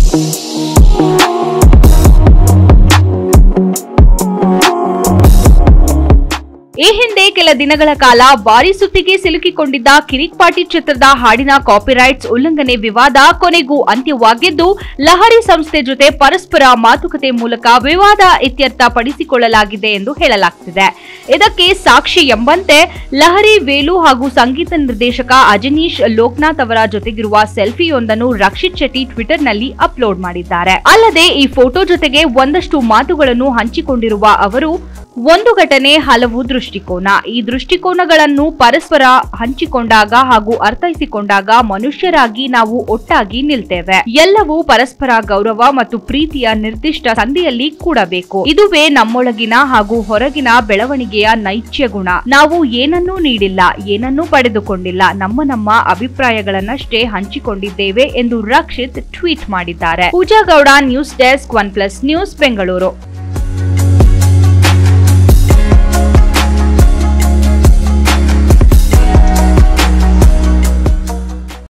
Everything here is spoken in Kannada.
ಈ ಹಿಂದೆ ಕೆಲ ದಿನಗಳ ಕಾಲ ಭಾರಿ ಸುದ್ದಿಗೆ ಸಿಲುಕಿಕೊಂಡಿದ್ದ ಕಿರಿಕ್ ಪಾಟಿ ಚಿತ್ರದ ಹಾಡಿನ ಕಾಪಿರೈಟ್ಸ್ ಉಲ್ಲಂಘನೆ ವಿವಾದ ಕೊನೆಗೂ ಅಂತ್ಯವಾಗಿದ್ದು ಲಹರಿ ಸಂಸ್ಥೆ ಜೊತೆ ಪರಸ್ಪರ ಮಾತುಕತೆ ಮೂಲಕ ವಿವಾದ ಇತ್ಯರ್ಥ ಪಡಿಸಿಕೊಳ್ಳಲಾಗಿದೆ ಎಂದು ಹೇಳಲಾಗ್ತಿದೆ ಇದಕ್ಕೆ ಸಾಕ್ಷಿ ಎಂಬಂತೆ ಲಹರಿ ವೇಲು ಹಾಗೂ ಸಂಗೀತ ನಿರ್ದೇಶಕ ಅಜನೀಶ್ ಲೋಕನಾಥ್ ಅವರ ಜೊತೆಗಿರುವ ಸೆಲ್ಫಿಯೊಂದನ್ನು ರಕ್ಷಿತ್ ಶೆಟ್ಟಿ ಟ್ವಿಟರ್ನಲ್ಲಿ ಅಪ್ಲೋಡ್ ಮಾಡಿದ್ದಾರೆ ಅಲ್ಲದೆ ಈ ಫೋಟೋ ಜೊತೆಗೆ ಒಂದಷ್ಟು ಮಾತುಗಳನ್ನು ಹಂಚಿಕೊಂಡಿರುವ ಅವರು ಒಂದು ಘಟನೆ ಹಲವು ದೃಷ್ಟಿಕೋನ ಈ ದೃಷ್ಟಿಕೋನಗಳನ್ನು ಪರಸ್ಪರ ಹಂಚಿಕೊಂಡಾಗ ಹಾಗೂ ಅರ್ಥೈಸಿಕೊಂಡಾಗ ಮನುಷ್ಯರಾಗಿ ನಾವು ಒಟ್ಟಾಗಿ ನಿಲ್ತೇವೆ ಎಲ್ಲವೂ ಪರಸ್ಪರ ಗೌರವ ಮತ್ತು ಪ್ರೀತಿಯ ನಿರ್ದಿಷ್ಟ ಸಂಧಿಯಲ್ಲಿ ಕೂಡಬೇಕು ಇದುವೇ ನಮ್ಮೊಳಗಿನ ಹಾಗೂ ಹೊರಗಿನ ಬೆಳವಣಿಗೆಯ ನೈತ್ಯ ಗುಣ ನಾವು ಏನನ್ನೂ ನೀಡಿಲ್ಲ ಏನನ್ನೂ ಪಡೆದುಕೊಂಡಿಲ್ಲ ನಮ್ಮ ನಮ್ಮ ಅಭಿಪ್ರಾಯಗಳನ್ನಷ್ಟೇ ಹಂಚಿಕೊಂಡಿದ್ದೇವೆ ಎಂದು ರಕ್ಷಿತ್ ಟ್ವೀಟ್ ಮಾಡಿದ್ದಾರೆ Pooja Gowda news desk one plus news Bengaluru